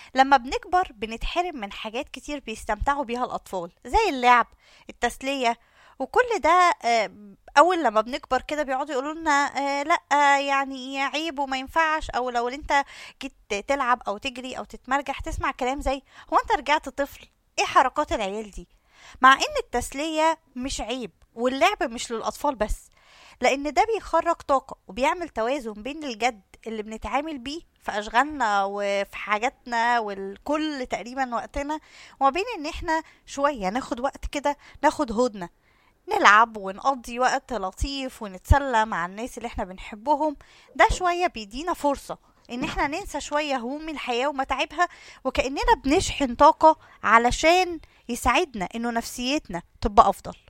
لما بنكبر بنتحرم من حاجات كتير بيستمتعوا بيها الأطفال زي اللعب التسلية وكل ده آه، أول لما بنكبر كده بيقعدوا يقولوا لنا آه، لأ آه، يعني عيب وما ينفعش أو لو أنت جيت تلعب أو تجري أو تتمرجح تسمع كلام زي هو أنت رجعت طفل إيه حركات العيال دي مع إن التسلية مش عيب واللعب مش للأطفال بس لأن ده بيخرج طاقة وبيعمل توازن بين الجد اللي بنتعامل بيه في أشغالنا وفي حاجاتنا والكل تقريبا وقتنا وما بين إن إحنا شوية ناخد وقت كده ناخد هدنة نلعب ونقضي وقت لطيف ونتسلى مع الناس اللي احنا بنحبهم ده شوية بيدينا فرصة ان احنا ننسى شوية هموم الحياة ومتاعبها وكأننا بنشحن طاقة علشان يساعدنا انه نفسيتنا تبقى افضل